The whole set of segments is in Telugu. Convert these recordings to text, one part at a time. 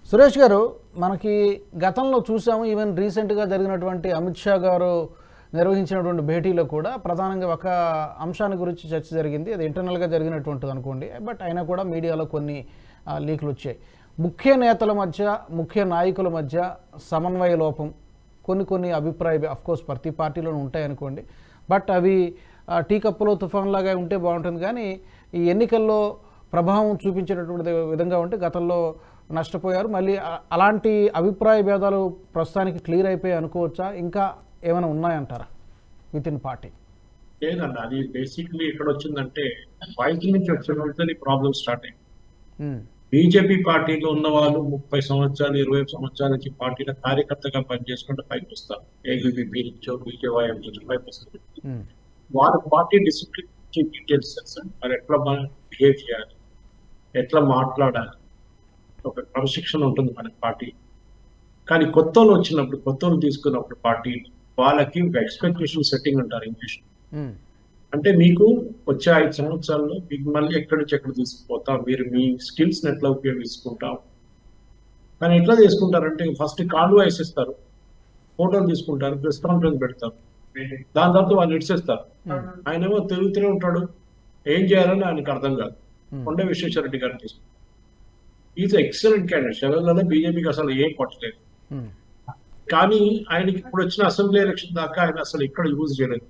సురేష్ గారు మనకి గతంలో చూసాము ఈవెన్ రీసెంట్గా జరిగినటువంటి అమిత్ షా గారు నిర్వహించినటువంటి భేటీలో కూడా ప్రధానంగా ఒక అంశాన్ని గురించి చర్చ జరిగింది అది ఇంటర్నల్గా జరిగినటువంటిది అనుకోండి బట్ అయినా కూడా మీడియాలో కొన్ని ఆ, లీకులు వచ్చాయి ముఖ్య నేతల మధ్య ముఖ్య నాయకుల మధ్య సమన్వయ లోపం కొన్ని కొన్ని అభిప్రాయ కోర్స్ ప్రతి పార్టీలోనూ ఉంటాయి అనుకోండి బట్ అవి ఆ, టీ కప్పులో తుఫాన్ లాగా ఉంటే బాగుంటుంది కానీ ఈ ఎన్నికల్లో ప్రభావం చూపించేటటువంటి విధంగా ఉంటే గతంలో నష్టపోయారు మళ్ళీ అ- అలాంటి అభిప్రాయ భేదాలు ప్రస్తుతానికి క్లియర్ అయిపోయి అనుకోవచ్చా ఇంకా ఏమైనా ఉన్నాయంటారా విత్ ఇన్ పార్టీ లేదండి అది బేసిక్లీ ఎక్కడ వచ్చిందంటే బయట నుంచి వచ్చిన వాళ్ళతో ప్రాబ్లమ్ స్టార్ట్ అయింది బీజేపీ పార్టీలో ఉన్న వాళ్ళు ముప్పై సంవత్సరాలు ఇరవై సంవత్సరాల నుంచి పార్టీలో కార్యకర్తగా పనిచేసుకుంటూ పైకి వస్తారు ఏబీపీ నుంచో బీజేవై నుంచి పైకి వస్తారు వాళ్ళ పార్టీ డిసిప్లిన్ డీటెయిల్స్ తెలుసు మరి ఎట్లా బిహేవ్ చేయాలి ఎట్లా మాట్లాడాలి ఒక క్రమశిక్షణ ఉంటుంది మన పార్టీ కానీ కొత్త వాళ్ళు వచ్చినప్పుడు కొత్త వాళ్ళు తీసుకున్నప్పుడు పార్టీ వాళ్ళకి ఒక ఎక్స్పెక్టేషన్ సెట్టింగ్ అంటారు ఇంగ్లీష్ అంటే మీకు వచ్చే ఐదు సంవత్సరాల్లో మీకు మళ్ళీ ఎక్కడి నుంచి ఎక్కడ తీసుకుపోతాం మీరు మీ స్కిల్స్ ఎట్లా ఉపయోగించుకుంటాం కానీ ఎట్లా తీసుకుంటారంటే ఫస్ట్ కాళ్ళు వేసేస్తారు ఫోటోలు తీసుకుంటారు ప్రెస్ కాన్ఫరెన్స్ పెడతారు దాని తర్వాత వాళ్ళు ఇడిసేస్తారు ఆయన ఏమో తిరుగుతూనే ఉంటాడు ఏం చేయాలని ఆయనకు అర్థం కాదు కొండ విశ్వేశ్వరరెడ్డి గారిని తీసుకుంటారు ఈజ్ ఎక్సలెంట్ క్యాండిడేట్ సెలవులలో బీజేపీకి అసలు ఏం కొట్టలేదు కానీ ఆయనకి ఇప్పుడు వచ్చిన అసెంబ్లీ ఎలక్షన్ దాకా ఆయన అసలు ఇక్కడ యూజ్ చేయలేదు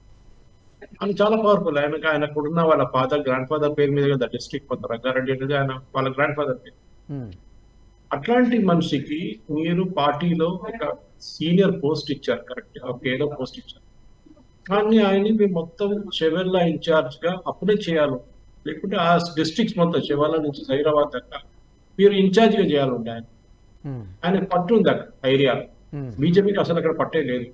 ఆయన చాలా పవర్ఫుల్ ఆయనకు ఆయన ఉన్న వాళ్ళ ఫాదర్ గ్రాండ్ ఫాదర్ పేరు మీద కదా డిస్ట్రిక్ట్ కొంత రంగారెడ్డి అనేది ఆయన వాళ్ళ గ్రాండ్ ఫాదర్ పేరు అట్లాంటి మనిషికి మీరు పార్టీలో ఒక సీనియర్ పోస్ట్ ఇచ్చారు కరెక్ట్ ఒక ఏదో పోస్ట్ ఇచ్చారు కానీ ఆయన్ని మీరు మొత్తం చెవెల్లా ఇన్ఛార్జ్ గా అప్పుడే చేయాలి లేకుంటే ఆ డిస్ట్రిక్ట్స్ మొత్తం చెవెల్లా నుంచి హైదరాబాద్ దాకా మీరు ఇన్ఛార్జ్ గా చేయాలండి ఆయన ఆయన పట్టు ఉంది అక్కడ ఏరియాలో బీజేపీకి అసలు అక్కడ పట్టే లేదు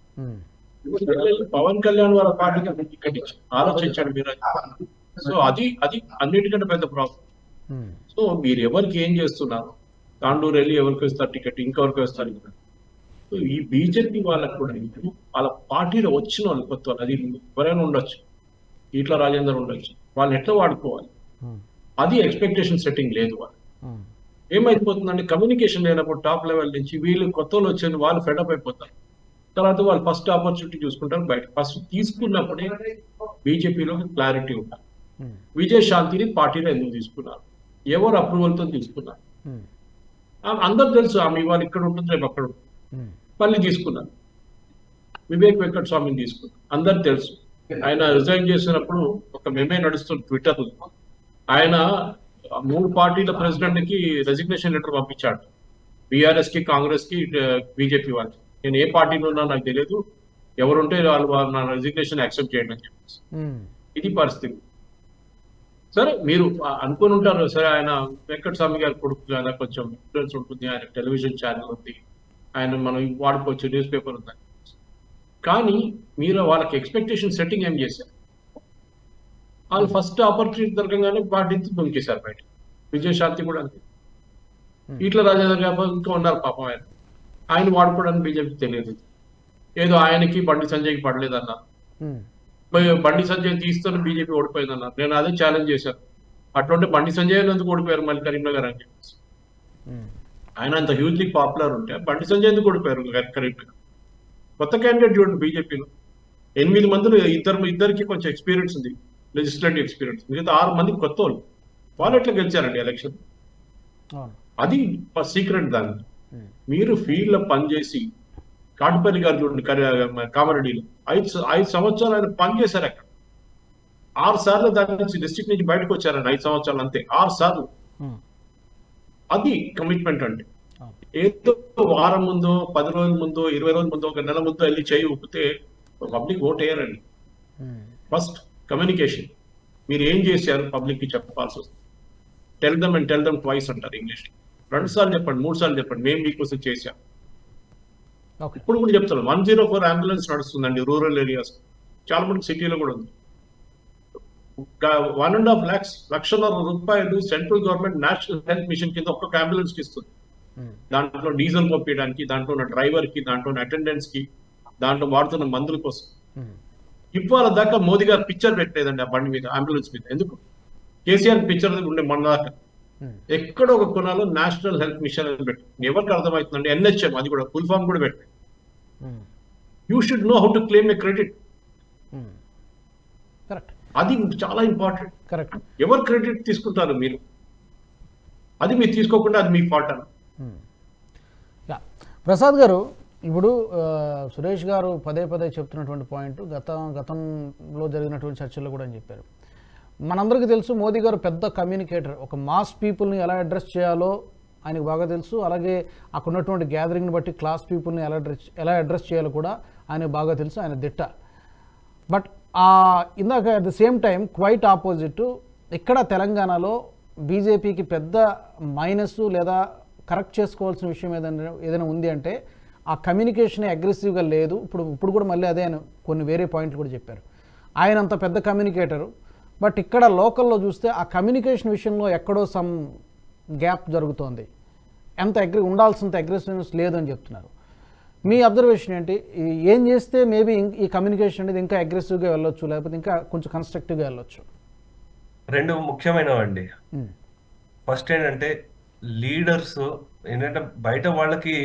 పవన్ కళ్యాణ్ వాళ్ళ పార్టీకి టికెట్ ఇచ్చి ఆలోచించాడు మీరు సో అది అది అన్నిటికంటే పెద్ద ప్రాబ్లం సో మీరు ఎవరికి ఏం చేస్తున్నారు తాండూరు వెళ్ళి ఎవరికి ఇస్తారు టికెట్ ఇంకెవరికి ఇస్తారు ఇంకా సో ఈ బీజేపీ వాళ్ళకు కూడా ఇప్పుడు వాళ్ళ పార్టీలో వచ్చిన వాళ్ళు కొత్త వాళ్ళు అది ఎవరైనా ఉండొచ్చు ఈట్ల రాజేందర్ ఉండొచ్చు వాళ్ళని ఎట్లా వాడుకోవాలి అది ఎక్స్పెక్టేషన్ సెట్టింగ్ లేదు వాళ్ళు ఏమైపోతుందంటే కమ్యూనికేషన్ లేనప్పుడు టాప్ లెవెల్ నుంచి వీళ్ళు కొత్త వాళ్ళు వచ్చేది వాళ్ళు ఫెడప్ అయిపోతారు తర్వాత వాళ్ళు ఫస్ట్ ఆపర్చునిటీ చూసుకుంటారు బయట ఫస్ట్ తీసుకున్నప్పుడే బీజేపీలో క్లారిటీ ఉండాలి విజయ్ శాంతిని పార్టీలో ఎందుకు తీసుకున్నారు ఎవరు అప్రూవల్ తో తీసుకున్నారు ఆ- అందరూ తెలుసు ఆమె ఇవాళ ఇక్కడ ఉంటుంది రేపు అక్కడ ఉంటుంది మళ్ళీ తీసుకున్నారు వివేక్ వెంకట స్వామిని తీసుకున్నారు అందరు తెలుసు ఆయన రిజైన్ చేసినప్పుడు ఒక మెమే నడుస్తుంది ట్విట్టర్ లో ఆయన ఆ మూడు పార్టీల ప్రెసిడెంట్ కి రెసిగ్నేషన్ లెటర్ పంపించాడు బీఆర్ఎస్ కి కాంగ్రెస్ కి బీజేపీ వాళ్ళకి నేను ఏ పార్టీలో ఉన్నా నాకు తెలియదు ఎవరుంటే వాళ్ళు వాళ్ళు నా రెసిగ్నేషన్ యాక్సెప్ట్ చేయండి అని చెప్పేసి ఇది పరిస్థితి సరే మీరు ఆ- అనుకుని ఉంటారు సరే ఆయన వెంకట స్వామి గారి కొడుకు కదా కొంచెం ఇన్ఫ్లుయెన్స్ ఉంటుంది ఆయన టెలివిజన్ ఛానల్ ఉంది ఆయన మనం వాడుకోవచ్చు న్యూస్ పేపర్ ఉంది కానీ మీరు వాళ్ళకి ఎక్స్పెక్టేషన్ సెట్టింగ్ ఏం చేశారు వాళ్ళు ఫస్ట్ ఆపర్చునిటీ దొరకగానే పార్టీ దొంకేశారు బయట విజయశాంతి కూడా అంతే ఇట్లా రాజేంద్ర గారు ఇంకా ఉన్నారు పాపం ఆయన ఆయన వాడుకోవడానికి బీజేపీ తెలియదు ఏదో ఆయనకి బండి సంజయ్కి పడలేదన్నారు మరి బండి సంజయ్ తీస్తున్న బీజేపీ ఓడిపోయింది అన్నారు నేను అదే ఛాలెంజ్ చేశాను అటువంటి బండి సంజయ్ ఎందుకు ఓడిపోయారు మళ్ళీ కరీంనగర్ అని చెప్పేసి ఆయన అంత హ్యూజ్లీ పాపులర్ ఉంటే బండి సంజయ్ ఎందుకు ఓడిపోయారు కరీ- కరీంనగర్ కొత్త క్యాండిడేట్ చూడండి బీజేపీలో ఎనిమిది మందిలో ఇద్దరు ఇద్దరికి కొంచెం ఎక్స్పీరియన్స్ ఉంది లెజిస్లేటివ్ ఎక్స్పీరియన్స్ మిగతా ఆరు మంది కొత్త వాళ్ళు వాళ్ళు ఎట్లా గెలిచారండి ఎలక్షన్ అవును అది సీక్రెట్ దాన్ని మీరు ఫీల్డ్ లో పనిచేసి కాటుపల్లి గారు చూడండి కరి- కామారెడ్డిలో ఐదు స- ఐదు సంవత్సరాలు ఆయన పనిచేశారు అక్కడ ఆరు సార్లు దాని నుంచి డిస్ట్రిక్ట్ నుంచి బయటకు వచ్చారండి ఐదు సంవత్సరాలు అంతే ఆరు సార్లు ఉమ్. అది కమిట్మెంట్ అంటే అవును. ఏదో వారం ముందో పది రోజుల ముందో ఇరవై రోజుల ముందో ఒక నెల ముందో వెళ్ళి చేయి ఊపితే పబ్లిక్ ఓట్ వేయరండి ఉమ్. ఫస్ట్ కమ్యూనికేషన్ మీరు ఏం చేశారు పబ్లిక్ కి చెప్పాల్సి వస్తుంది tell them and tell them twice అంటారు ఇంగ్లీష్ రెండు సార్లు చెప్పండి మూడు సార్లు చెప్పండి మేము మీకోసం చేశాం ఓకే ఇప్పుడు కూడా చెప్తాను వన్ జీరో ఫోర్ అంబులెన్స్ నడుస్తుందండి రూరల్ ఏరియాస్ చాలా మంది సిటీలో కూడా ఉంది వన్ అండ్ హాఫ్ లాక్స్ లక్షల రూపాయలు central government national health mission కింద ఒక్కొక్క అంబులెన్స్ కి ఇస్తుంది ఉమ్. దాంట్లో డీజిల్ పంపించడానికి దాంట్లో ఉన్న డ్రైవర్ కి దాంట్లో ఉన్న అటెండెన్స్ కి దాంట్లో వాడుతున్న మందుల కోసం ఉమ్. ఇవాళ దాకా మోదీ గారు పిక్చర్ పెట్టలేదండి ఆ బండి మీద అంబులెన్స్ మీద ఎందుకు కేసీఆర్ పిక్చర్ ఉండే మన దాకా ఎక్కడ ఒక కొనాలో నేషనల్ హెల్త్ మిషన్ అని పెట్టు ఎవరికి అర్థమవుతుందండి ఎన్హెచ్ఎం అది కూడా ఫుల్ ఫామ్ కూడా పెట్టు you should know how to claim a credit correct అది చాలా ఇంపార్టెంట్ కరెక్ట్ ఎవరు క్రెడిట్ తీసుకుంటారు మీరు అది మీరు తీసుకోకుండా అది మీ ఫాల్ట్ అని యా ప్రసాద్ గారు ఇప్పుడు ఆ, సురేష్ గారు పదే పదే చెప్తున్నటువంటి పాయింట్ గత గతంలో జరిగినటువంటి చర్చల్లో కూడా అని చెప్పారు మనందరికీ తెలుసు మోదీ గారు పెద్ద కమ్యూనికేటర్ ఒక మాస్ పీపుల్ని ఎలా అడ్రస్ చేయాలో ఆయనకు బాగా తెలుసు అలాగే అక్కడ ఉన్నటువంటి గ్యాదరింగ్ని బట్టి క్లాస్ పీపుల్ని ఎలా అడ్రస్ ఎలా అడ్రస్ చేయాలో కూడా ఆయనకు బాగా తెలుసు ఆయన దిట్ట బట్ ఆ ఇందాక at the same time quite opposite ఇక్కడ తెలంగాణలో బీజేపీకి పెద్ద మైనస్ లేదా కరెక్ట్ చేసుకోవాల్సిన విషయం ఏదైనా ఏదైనా ఉంది అంటే ఆ కమ్యూనికేషన్ అగ్రెసివ్గా లేదు ఇప్పుడు ఇప్పుడు కూడా మళ్ళీ అదే ఆయన కొన్ని వేరే పాయింట్లు కూడా చెప్పారు ఆయన అంత పెద్ద కమ్యూనికేటరు బట్ ఇక్కడ లోకల్లో చూస్తే ఆ కమ్యూనికేషన్ విషయంలో ఎక్కడో సమ్ గ్యాప్ జరుగుతోంది ఎంత అగ్రి ఉండాల్సినంత అగ్రెసివ్నెస్ లేదని చెప్తున్నారు మీ అబ్జర్వేషన్ ఏంటి ఈ- ఏం చేస్తే మేబీ ఈ కమ్యూనికేషన్ అనేది ఇంకా అగ్రెసివ్గా వెళ్ళొచ్చు లేకపోతే ఇంకా కొంచెం కన్స్ట్రక్టివ్గా వెళ్ళొచ్చు రెండు ముఖ్యమైనవండి ఫస్ట్ ఏంటంటే లీడర్స్ ఏంటంటే బయట వాళ్ళకి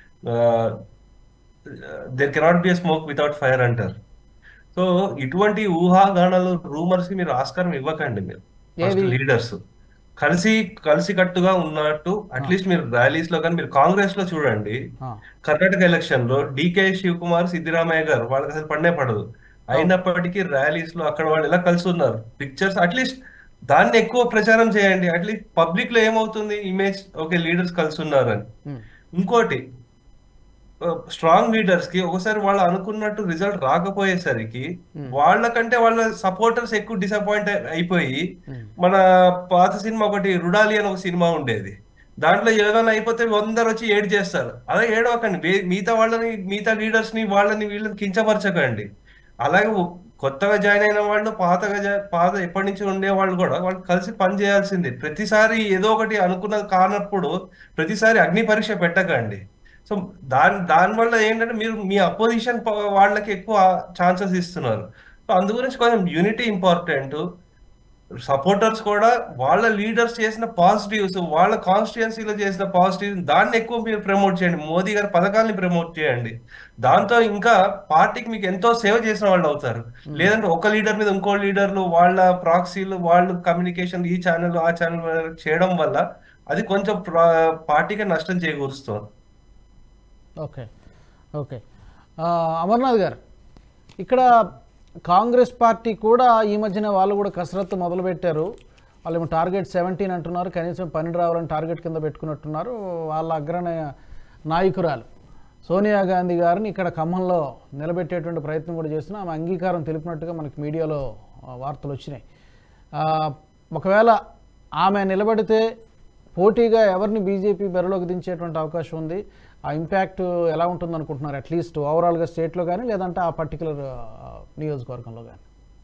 there cannot be smoke without fire అంటారు సో ఇటువంటి ఊహాగానాలు రూమర్స్ కి మీరు ఆస్కారం ఇవ్వకండి మీరు ఫస్ట్ ఏది? లీడర్స్ కలిసి కలిసి కట్టుగా ఉన్నట్టు అట్లీస్ట్ మీరు ర్యాలీస్ లో కానీ మీరు కాంగ్రెస్ లో చూడండి ఆ, కర్ణాటక ఎలక్షన్ లో డికే శివకుమార్ సిద్దిరామయ్య గారు వాళ్ళకి అసలు పన్నే పడదు అయినప్పటికీ ర్యాలీస్ లో అక్కడ వాళ్ళు ఎలా కలిసి ఉన్నారు పిక్చర్స్ అట్లీస్ట్ దాన్ని ఎక్కువ ప్రచారం చేయండి అట్లీస్ట్ పబ్లిక్ లో ఏమవుతుంది ఇమేజ్ ఓకే లీడర్స్ కలిసి ఉన్నారు అని ఉమ్, ఇంకోటి స్ట్రాంగ్ లీడర్స్ కి ఒకసారి వాళ్ళు అనుకున్నట్టు రిజల్ట్ రాకపోయేసరికి వాళ్ళకంటే వాళ్ళ సపోర్టర్స్ ఎక్కువ డిసప్పాయింట్ అయిపోయి ఉమ్, మన పాత సినిమా ఒకటి రుడాలి అని ఒక సినిమా ఉండేది దాంట్లో ఏదైనా అయిపోతే అందరు వచ్చి ఏడు చేస్తారు అదే ఏడవకండి వే- మిగతా వాళ్ళని మిగతా లీడర్స్ ని వాళ్ళని వీళ్ళని కించపరచకండి అలాగే ఉ- కొత్తగా జాయిన్ అయిన వాళ్ళు పాతగా జా- పాత ఎప్పటి నుంచి ఉండే వాళ్ళు కూడా వాళ్ళు కలిసి పని చేయాల్సిందే ప్రతిసారి ఏదో ఒకటి అనుకున్నది కానప్పుడు ప్రతిసారి అగ్ని పరీక్ష పెట్టకండి సో దాని దానివల్ల ఏంటంటే మీరు మీ అపోజిషన్ వాళ్ళకి ఎక్కువ ఛాన్సెస్ ఇస్తున్నారు సో అందు గురించి కొంచెం యూనిటీ ఇంపార్టెంట్ సపోర్టర్స్ కూడా వాళ్ళ లీడర్స్ చేసిన పాజిటివ్స్ వాళ్ళ కాన్స్టిట్యున్సీలో చేసిన పాజిటివ్ దాన్ని ఎక్కువ మీరు ప్రమోట్ చేయండి మోదీ గారి పథకాల్ని ప్రమోట్ చేయండి దాంతో ఇంకా పార్టీకి మీకు ఎంతో సేవ చేసిన వాళ్ళు అవుతారు లేదంటే ఒక లీడర్ మీద ఇంకో లీడర్లు వాళ్ళ ప్రాక్సీలు వాళ్ళు కమ్యూనికేషన్ ఈ ఛానల్ ఆ ఛానల్ చేయడం వల్ల అది కొంచెం ప్రా- పార్టీకి నష్టం చేకూరుస్తుంది ఓకే ఓకే ఆ, అమర్నాథ్ గారు ఇక్కడ కాంగ్రెస్ పార్టీ కూడా ఈ మధ్యన వాళ్ళు కూడా కసరత్తు మొదలుపెట్టారు వాళ్ళు ఏమో టార్గెట్ సెవెంటీన్ అంటున్నారు కనీసం పన్నెండు రావాలని టార్గెట్ కింద పెట్టుకున్నట్టున్నారు వాళ్ళ అగ్రణ నాయకురాలు సోనియా గాంధీ గారిని ఇక్కడ ఖమ్మంలో నిలబెట్టేటువంటి ప్రయత్నం కూడా చేస్తున్నా ఆమె అంగీకారం తెలిపినట్టుగా మనకి మీడియాలో ఆ, వార్తలు వచ్చినాయి ఆ, ఒకవేళ ఆమె నిలబడితే పోటీగా ఎవరిని బీజేపీ బరిలోకి దించేటువంటి అవకాశం ఉంది ఆ ఇంపాక్ట్ ఎలా ఉంటుంది అనుకుంటున్నారు అట్లీస్ట్ ఓవరాల్గా స్టేట్లో కానీ లేదంటే ఆ పర్టికులర్ నియోజకవర్గంలో కానీ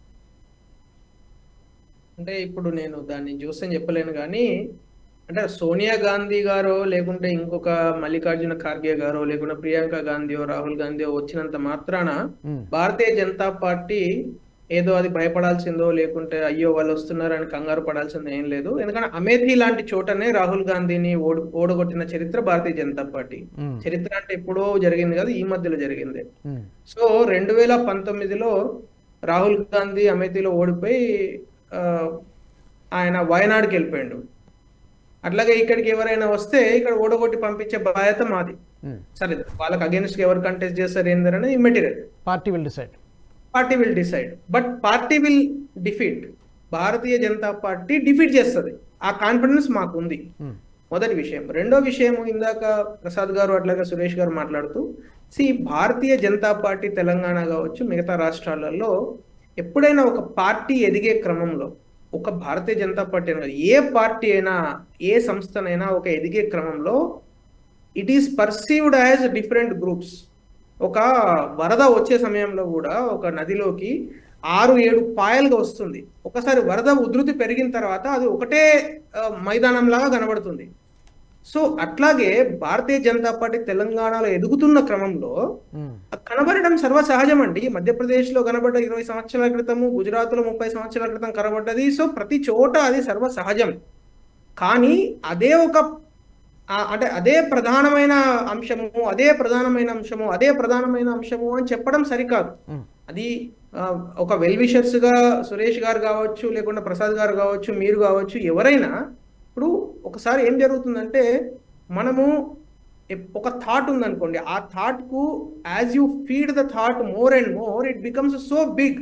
అంటే ఇప్పుడు నేను దాన్ని చూసని చెప్పలేను కానీ అంటే సోనియా గాంధీ గారో లేకుంటే ఇంకొక మల్లికార్జున ఖార్గే గారో లేకుంటే ప్రియాంక గాంధీయో రాహుల్ గాంధీయో వచ్చినంత మాత్రాన మ్మ్. భారతీయ జనతా పార్టీ ఏదో అది భయపడాల్సిందో లేకుంటే అయ్యో వాళ్ళు వస్తున్నారని కంగారు పడాల్సిందో ఏం లేదు ఎందుకంటే అమేథీ లాంటి చోటనే రాహుల్ గాంధీని ఓడి ఓడగొట్టిన చరిత్ర భారతీయ జనతా పార్టీ మ్మ్. చరిత్ర అంటే ఎప్పుడో జరిగింది కాదు ఈ మధ్యలో జరిగింది మ్మ్. సో రెండు వేల పంతొమ్మిదిలో రాహుల్ గాంధీ అమేథీలో ఓడిపోయి ఆ, ఆయన వయనాడుకి వెళ్ళిపోయాడు అట్లాగే ఇక్కడికి ఎవరైనా వస్తే ఇక్కడ ఓడగొట్టి పంపించే బాధ్యత మాది మ్మ్. సరే వాళ్ళకి అగేన్స్ట్ ఎవరు కంటెస్ట్ చేస్తారు ఏందనేది immaterial party will decide party will decide but party will defeat Bharatiya Janata Party defeat చేస్తుంది ఆ కాన్ఫిడెన్స్ మాకు ఉంది మొదటి విషయం రెండో విషయం ఇందాక ప్రసాద్ గారు అట్లాగే సురేష్ గారు మాట్లాడుతూ సి భారతీయ జనతా పార్టీ తెలంగాణ కావచ్చు మిగతా రాష్ట్రాలలో ఎప్పుడైనా ఒక పార్టీ ఎదిగే క్రమంలో ఒక భారతీయ జనతా పార్టీ అని కాదు, ఏ పార్టీ అయినా ఏ సంస్థనైనా ఒక ఎదిగే క్రమంలో it is perceived as different groups ఒక వరద వచ్చే సమయంలో కూడా ఒక నదిలోకి ఆరు ఏడు పాయలుగా వస్తుంది ఒకసారి వరద ఉధృతి పెరిగిన తర్వాత అది ఒకటే ఆ, మైదానం లాగా కనబడుతుంది సో అట్లాగే భారతీయ జనతా పార్టీ తెలంగాణలో ఎదుగుతున్న క్రమంలో అది కనబడడం సర్వసహజం అండి మధ్యప్రదేశ్ లో కనబడ్డ ఇరవై సంవత్సరాల క్రితము గుజరాత్ లో ముప్పై సంవత్సరాల క్రితం కనబడ్డది సో ప్రతి చోట అది సర్వసహజం కానీ అదే ఒక ఆ, అంటే అదే ప్రధానమైన అంశము అదే ప్రధానమైన అంశము అదే ప్రధానమైన అంశము అని చెప్పడం సరికాదు మ్. అది ఆ, ఒక వెల్ విషర్స్ గా సురేష్ గారు కావచ్చు లేకుండా ప్రసాద్ గారు కావచ్చు మీరు కావచ్చు ఎవరైనా ఇప్పుడు ఒకసారి ఏం జరుగుతుందంటే మనము ఎప్- ఒక థాట్ ఉందనుకోండి ఆ థాట్ కు as you feed the thought more and more it becomes so big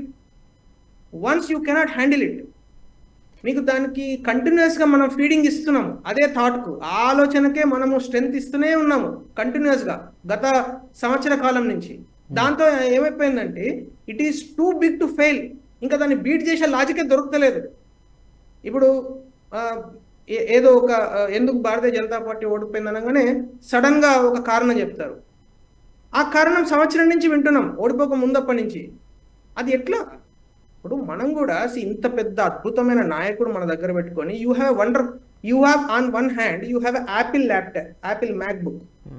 once you cannot handle it మీకు దానికి కంటిన్యూస్ గా మనం ఫీడింగ్ ఇస్తున్నాము అదే థాట్ కు ఆ ఆలోచనకే మనము స్ట్రెంగ్త్ ఇస్తూనే ఉన్నాము కంటిన్యూస్ గా గత సంవత్సర కాలం నుంచి దాంతో ఏమైపోయిందంటే it is too big to fail ఇంకా దాన్ని బీట్ చేసే లాజికే దొరుకుతలేదు ఇప్పుడు ఆ, ఏ- ఏదో ఒక ఆ, ఎందుకు భారతీయ జనతా పార్టీ ఓడిపోయింది అనగానే సడన్ గా ఒక కారణం చెప్తారు ఆ కారణం సంవత్సరం నుంచి వింటున్నాం ఓడిపోక ముందప్పటి నుంచి అది ఎట్లా ఇప్పుడు మనం కూడా see, ఇంత పెద్ద అద్భుతమైన నాయకుడు మన దగ్గర పెట్టుకొని you have wonder you have on one hand you have Apple laptop Apple MacBook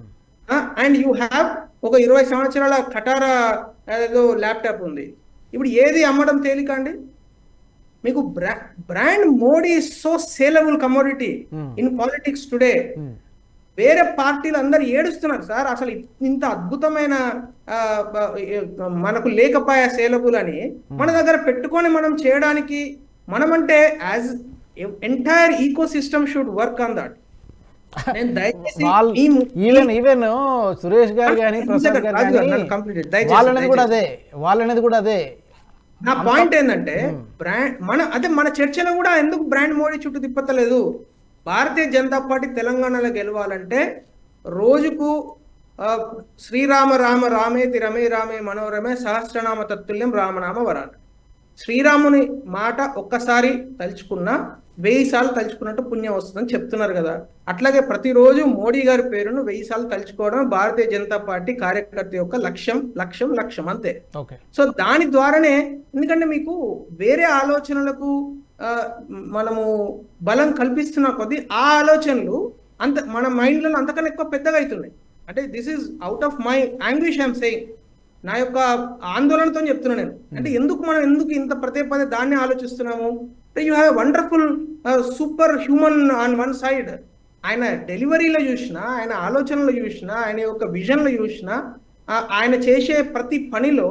and you have ఒక ఇరవై సంవత్సరాల కటారా ఏదో ల్యాప్టాప్ ఉంది ఇప్పుడు ఏది అమ్మడం తేలిక అండి మీకు బ్రా brand Modi so saleable commodity Hmm. In politics today Hmm. వేరే పార్టీలు అందరు ఏడుస్తున్నారు సార్ అసలు ఇంత అద్భుతమైన ఆ, బ- ఏ- మనకు లేకపాయ సేలబుల్ అని మన దగ్గర పెట్టుకొని మనం చేయడానికి మనమంటే as entire ecosystem should work on that నేను దయచేసి వాళ్ళు ఈ ము- ఈవెన్ ఈవెన్ సురేష్ గారు కానీ One ప్రసాద్ second, గారు రాజు గారు, కానీ నన్ను complete చేయండి. దయచేసి, వాళ్ళనేది కూడా దయచేసి. అదే వాళ్ళనేది కూడా అదే నా పాయింట్ ఏంటంటే బ్రాండ్ మన అదే మన చర్చలో కూడా ఎందుకు బ్రాండ్ మోడీ చుట్టూ తిప్పతలేదు భారతీయ జనతా పార్టీ తెలంగాణలో గెలవాలంటే రోజుకు ఆ, శ్రీరామ రామ రామేతి రమే రామే మనోరమే సహస్రనామ తత్తుల్యం రామనామ వరాన శ్రీరాముని మాట ఒక్కసారి తలుచుకున్నా వెయ్యి సార్లు తలుచుకున్నట్టు పుణ్యం వస్తుందని చెప్తున్నారు కదా అట్లాగే ప్రతిరోజు మోడీ గారి పేరును వెయ్యి సార్లు తలుచుకోవడం భారతీయ జనతా పార్టీ కార్యకర్త యొక్క లక్ష్యం లక్ష్యం లక్ష్యం అంతే ఓకే సో దాని ద్వారానే ఎందుకంటే మీకు వేరే ఆలోచనలకు ఆ, మనము బలం కల్పిస్తున్న కొద్దీ ఆ ఆలోచనలు అంత మన మైండ్లో అంతకన్నా ఎక్కువ పెద్దగా అవుతున్నాయి అంటే this is out of my anguish I'm saying నా యొక్క ఆందోళనతో చెప్తున్నా నేను అంటే ఎందుకు మనం ఎందుకు ఇంత ప్రతి పదే దాన్ని ఆలోచిస్తున్నాము అంటే you have wonderful superhuman on one side ఆయన డెలివరీలో చూసినా ఆయన ఆలోచనలో చూసినా ఆయన యొక్క విజన్లో చూసినా ఆ- ఆయన చేసే ప్రతి పనిలో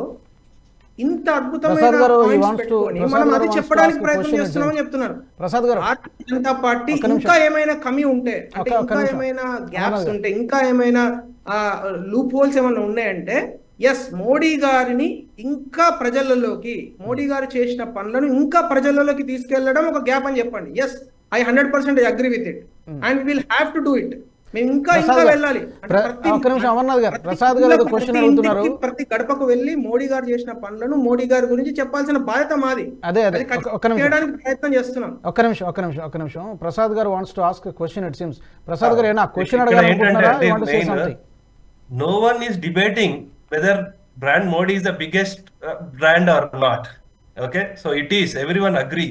ఇంత అద్భుతమైన ప్రసాద్ గారు, he points wants to- పెట్టుకొని ప్రసాద్ మనం గారు అది wants to చెప్పడానికి ask a ప్రయత్నం question చేస్తున్నామని again. చెప్తున్నాను ప్రసాద్ గారు భారతీయ జనతా పార్టీ ఒక్క నిమిషం. ఇంకా ఏమైనా కమి ఉంటే అంటే ఒక్క- ఒక్క ఇంకా నిమిషం. ఏమైనా అవునా గ్యాప్స్ కదా? ఉంటే ఇంకా ఏమైనా లూప్ హోల్స్ ఏమైనా ఉన్నాయంటే ఎస్ మోడీ గారిని ఇంకా ప్రజలలోకి మోడీ గారు చేసిన పనులను ఇంకా ప్రజలలోకి తీసుకెళ్లడం ఒక గ్యాప్ అని చెప్పండి yes I hundred percent agree with it and will have to do it మేము ఇంకా ఇంకా ప్రసాద్ గారు, వెళ్ళాలి అంటే ప్ర- ప్రతి- ఒక్క నిమిషం అమర్నాథ్ గారు, ప్రతి ప్రసాద్ గారు ఏదో ప్రతి question ఇంటికి, అడుగుతున్నారు. ప్రతి గడపకు వెళ్ళి మోడీ గారు చేసిన పనులను మోడీ గారి గురించి చెప్పాల్సిన బాధ్యత మాది అదే అదే అది ఒక్క- ఒక్క నిమిషం చేయడానికి ప్రయత్నం చేస్తున్నాం ఒక్క నిమిషం ఒక్క నిమిషం ఒక్క నిమిషం Prasad garu wants to ask question it seems Prasad garu ఏనా క్వశ్చన్ ఇక్కడ అడగాలనుకుంటున్నారా ఏంటంటే you want say main, something no one is debating whether brand Modi is the biggest uh, brand or not. Okay, so it is. Everyone agree.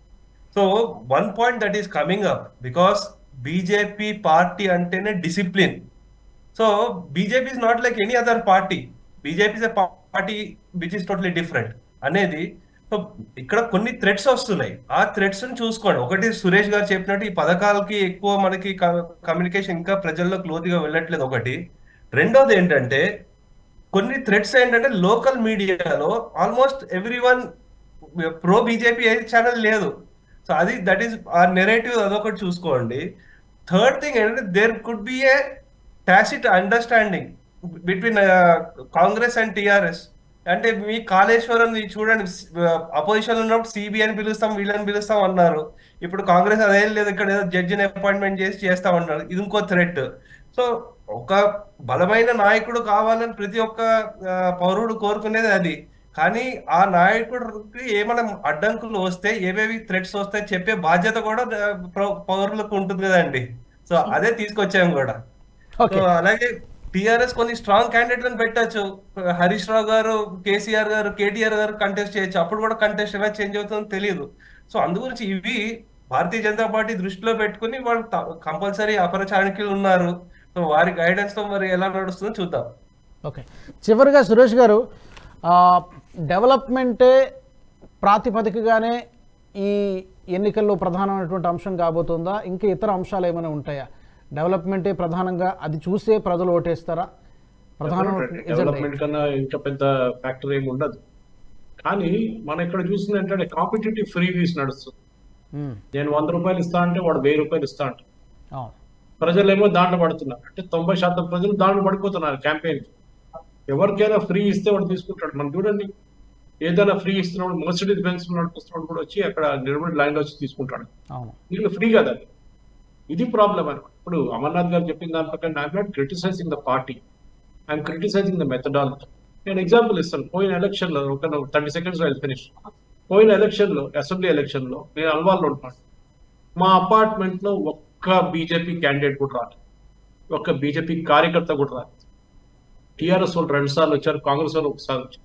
So one point that is coming up because BJP party antene discipline. So BJP is not like any other party. BJP is a pa- party which is totally different. అనేది సో ఇక్కడ కొన్ని థ్రెడ్స్ వస్తున్నాయి ఆ థ్రెడ్స్ ని చూసుకోండి ఒకటి సురేష్ గారు చెప్పినట్టు ఈ పథకాలకి ఎక్కువ మనకి కమ్యూనికేషన్ ఇంకా ప్రజల్లో క్లోజ్గా వెళ్ళట్లేదు ఒకటి రెండోది ఏంటంటే కొన్ని థ్రెడ్స్ ఏంటంటే లోకల్ మీడియాలో almost every one pro BJP a channel లేదు సో అది దట్ ఈస్ ఆ నెరేటివ్ అదొకటి చూసుకోండి థర్డ్ థింగ్ ఏంటంటే there could be a tacit understanding between Congress and TRS అంటే మీ కాళేశ్వరం ఇది చూడండి అపోజిషన్ ఉన్నప్పుడు సిబిఐ అని పిలుస్తాం వీళ్ళని పిలుస్తాం అన్నారు ఇప్పుడు కాంగ్రెస్ అదేం లేదు ఇక్కడ ఏదో జడ్జిని అపాయింట్మెంట్ చేసి చేస్తామన్నారు ఇది ఇంకో థ్రెట్ సో ఒక బలమైన నాయకుడు కావాలని ప్రతి ఒక్క ఆ, పౌరుడు కోరుకునేది అది కానీ ఆ నాయకుడికి ఏమైనా అడ్డంకులు వస్తే ఏవేవి థ్రెట్స్ వస్తాయి చెప్పే బాధ్యత కూడా ఆ, పౌ- పౌరులకు ఉంటుంది కదండి సో అదే తీసుకొచ్చాము కూడా ఓకే సో అలాగే టిఆర్ఎస్ కొన్ని స్ట్రాంగ్ క్యాండిడేట్లను పెట్టచ్చు హరీష్ రావు గారు కేసీఆర్ గారు కేటీఆర్ గారు కంటెస్ట్ చేయొచ్చు అప్పుడు కూడా కంటెస్ట్ ఎలా చేంజ్ అవుతుందో తెలియదు సో అందు గురించి ఇవి భారతీయ జనతా పార్టీ దృష్టిలో పెట్టుకుని వాళ్ళు కంపల్సరీ అపర చాణక్యులు ఉన్నారు సో వారి గైడెన్స్ తో మరి ఎలా నడుస్తుందో చూద్దాం ఓకే చివరిగా సురేష్ గారు ఆ, డెవలప్మెంటే ప్రాతిపదికగానే ఈ ఎన్నికల్లో ప్రధానమైనటువంటి అంశం కాబోతుందా ఇంకా ఇతర అంశాలు ఏమైనా ఉంటాయా డెవలప్మెంటే ప్రధానంగా అది చూసే ప్రజలు ఓటేస్తారా ప్రధాన డెవలప్మెంట్ కన్నా ఇంకా పెద్ద ఫ్యాక్టర్ ఏమి ఉండదు కానీ మనం ఇక్కడ చూసింది ఏంటంటే కాంపిటేటివ్ ఫ్రీ వీస్ నడుస్తుంది నేను వంద రూపాయలు ఇస్తా అంటే వాడు వెయ్యి రూపాయలు ఇస్తా అంటే అవును ప్రజలేమో దాంట్లో పడుతున్నారు అంటే తొంభై శాతం ప్రజలు దాంట్లో పడిపోతున్నారు క్యాంపెయిన్ ఎవరికైనా ఫ్రీ ఇస్తే వాడు తీసుకుంటాడు మనం చూడండి ఏదైనా ఫ్రీ ఇస్తున్నప్పుడు మర్సిడీస్ బెంచ్ నడిపిస్తున్నప్పుడు కూడా వచ్చి అక్కడ నిలబడి లైన్ లో వచ్చి తీసుకుంటాడు అవును వీళ్ళు ఫ్రీ కదా అది. ఇది ప్రాబ్లం అనమాట ఇప్పుడు అమర్నాథ్ గారు చెప్పిన దాని ప్రకారం I'm not criticising the party I'm criticising the methodology నేను ఎగ్జాంపుల్ ఇస్తాను పోయిన ఎలక్షన్ లో ఒక థర్టీ సెకండ్స్ ఫినిష్ పోయిన ఎలక్షన్ లో అసెంబ్లీ ఎలక్షన్ లో నేను అల్వాల్లో ఉంటున్నాను మా అపార్ట్మెంట్ లో ఒక్క బీజేపీ క్యాండిడేట్ కూడా రాలేదు ఒక్క బీజేపీ కార్యకర్త కూడా రాలేదు టీఆర్ఎస్ వాళ్ళు రెండు సార్లు వచ్చారు కాంగ్రెస్ వాళ్ళు ఒకసారి వచ్చారు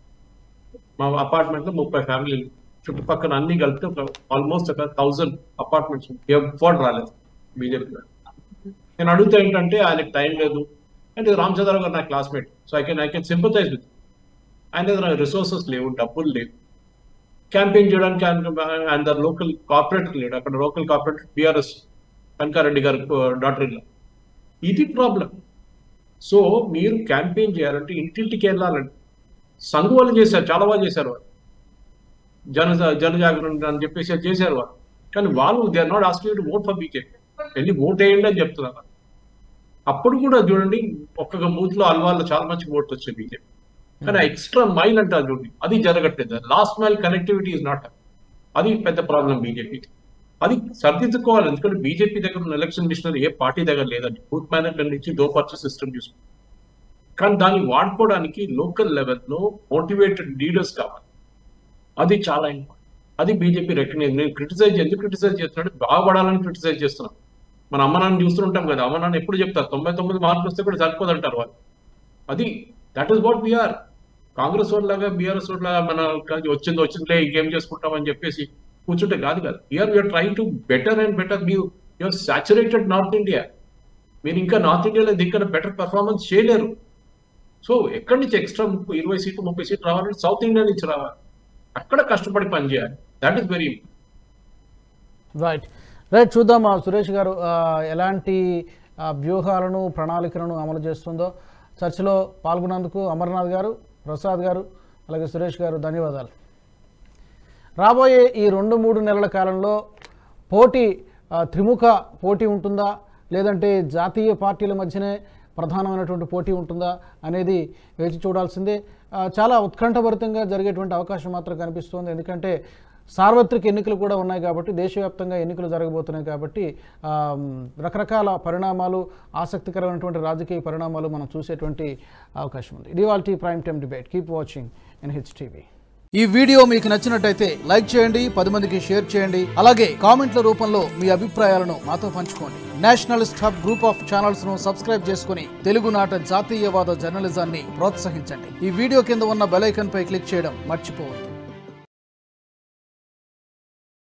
మా అపార్ట్మెంట్ లో ముప్పై ఫ్యామిలీలు చుట్టుపక్కల అన్ని కలిపితే ఒక ఆల్మోస్ట్ ఒక థౌజండ్ అపార్ట్మెంట్స్ ఎవ్వరు రాలేదు బీజేపీ నేను అడుగుతా ఏంటంటే ఆయనకి టైం లేదు అంటే రామచంద్రరావు గారు నా classmate so I can I can sympathise with ఆయన దగ్గర రిసోర్సెస్ లేవు డబ్బులు లేవు క్యాంపెయిన్ చేయడానికి ఆయన ఆయన లోకల్ కార్పొరేటర్ లేడు అక్కడ లోకల్ కార్పొరేటర్ బీఆర్ఎస్ కనకారెడ్డి గారి డాక్టర్ ఇల్లు ఇది ప్రాబ్లం సో మీరు క్యాంపెయిన్ చేయాలంటే ఇంటింటికి వెళ్ళాలండి సంఘు వాళ్ళు చేశారు చాలా వాళ్ళు చేశారు వాళ్ళు జన జనజాగరణ అని చెప్పేసి అది చేశారు వాళ్ళు కానీ వాళ్ళు they are not asking to vote for BJP వెళ్ళి ఓట్ వేయండి అని చెప్తున్నారు అప్పుడు కూడా చూడండి ఒక్కొక్క బూత్ లో అల్వాల్లో చాలా మంచి ఓట్లు వచ్చాయి బీజేపీ కానీ ఎక్స్ట్రా మైల్ అంటారు చూడండి అది జరగట్లేదు last mile connectivity is not అది పెద్ద ప్రాబ్లం బీజేపీకి అది సర్దిద్దుకోవాలి ఎందుకంటే బీజేపీ దగ్గర ఉన్న ఎలక్షన్ మిషనరీ ఏ పార్టీ దగ్గర లేదండి బూత్ మేనేజ్మెంట్ నుంచి దో పర్చేస్ సిస్టమ్ చూసుకుంటాం కానీ దాన్ని వాడుకోవడానికి లోకల్ లెవెల్లో మోటివేటెడ్ లీడర్స్ కావాలి అది చాలా ఇంపార్టెంట్ అది బీజేపీ రికగ్నైజ్ నేను క్రిటిసైజ్ ఎందుకు క్రిటిసైజ్ చేస్తున్నాడు బాగుపడాలని క్రిటిసైజ్ చేస్తున్నాను మన అమ్మ నాన్న చూస్తుంటాం కదా అమ్మ నాన్న ఎప్పుడు చెప్తారు తొంభై తొమ్మిది మార్కులు వస్తే కూడా సరిపోదంటారు వాళ్ళు అది that is what we're Congress వాళ్ళలాగా బీఆర్ఎస్ వాళ్ళగా మన వచ్చింది వచ్చిందిలే ఇంకేం చేసుకుంటాం అని చెప్పేసి కూర్చుంటే కాదు కదా you're you're trying to better and better మీరు యూఆర్ సాచురేటెడ్ నార్త్ ఇండియా మీరు ఇంకా నార్త్ ఇండియాలో ఇక్కడ బెటర్ పర్ఫార్మెన్స్ చేయలేరు సో ఎక్కడి నుంచి ఎక్స్ట్రా ముప్పై ఇరవై సీట్లు ముప్పై సీట్లు రావాలంటే సౌత్ ఇండియా నుంచి రావాలి అక్కడ కష్టపడి పనిచేయాలి that is very right right చూద్దాం ఆ సురేష్ గారు ఆ, ఎలాంటి ఆ, వ్యూహాలను ప్రణాళికలను అమలు చేస్తుందో చర్చలో పాల్గొన్నందుకు అమర్నాథ్ గారు ప్రసాద్ గారు అలాగే సురేష్ గారు ధన్యవాదాలు రాబోయే ఈ రెండు మూడు నెలల కాలంలో పోటీ ఆ, త్రిముఖ పోటీ ఉంటుందా లేదంటే జాతీయ పార్టీల మధ్యనే ప్రధానమైనటువంటి పోటీ ఉంటుందా అనేది వేచి చూడాల్సిందే ఆ, చాలా ఉత్కంఠభరితంగా జరిగేటువంటి అవకాశం మాత్రం కనిపిస్తోంది ఎందుకంటే సార్వత్రిక ఎన్నికలు కూడా ఉన్నాయి కాబట్టి దేశవ్యాప్తంగా ఎన్నికలు జరగబోతున్నాయి కాబట్టి ఆ, రకరకాల పరిణామాలు ఆసక్తికరమైనటువంటి రాజకీయ పరిణామాలు మనం చూసేటువంటి అవకాశం ఉంది ఇది వాళ్ళ prime time debate keep watching in Hits TV ఈ వీడియో మీకు నచ్చినట్టయితే లైక్ చేయండి పది మందికి షేర్ చేయండి అలాగే కామెంట్ల రూపంలో మీ అభిప్రాయాలను మాతో పంచుకోండి nationalist hub group of channels ను సబ్స్క్రైబ్ చేసుకుని తెలుగునాట జాతీయవాద జర్నలిజాన్ని ప్రోత్సహించండి ఈ వీడియో కింద ఉన్న బెల్ ఐకాన్ పై క్లిక్ చేయడం మర్చిపోవద్దు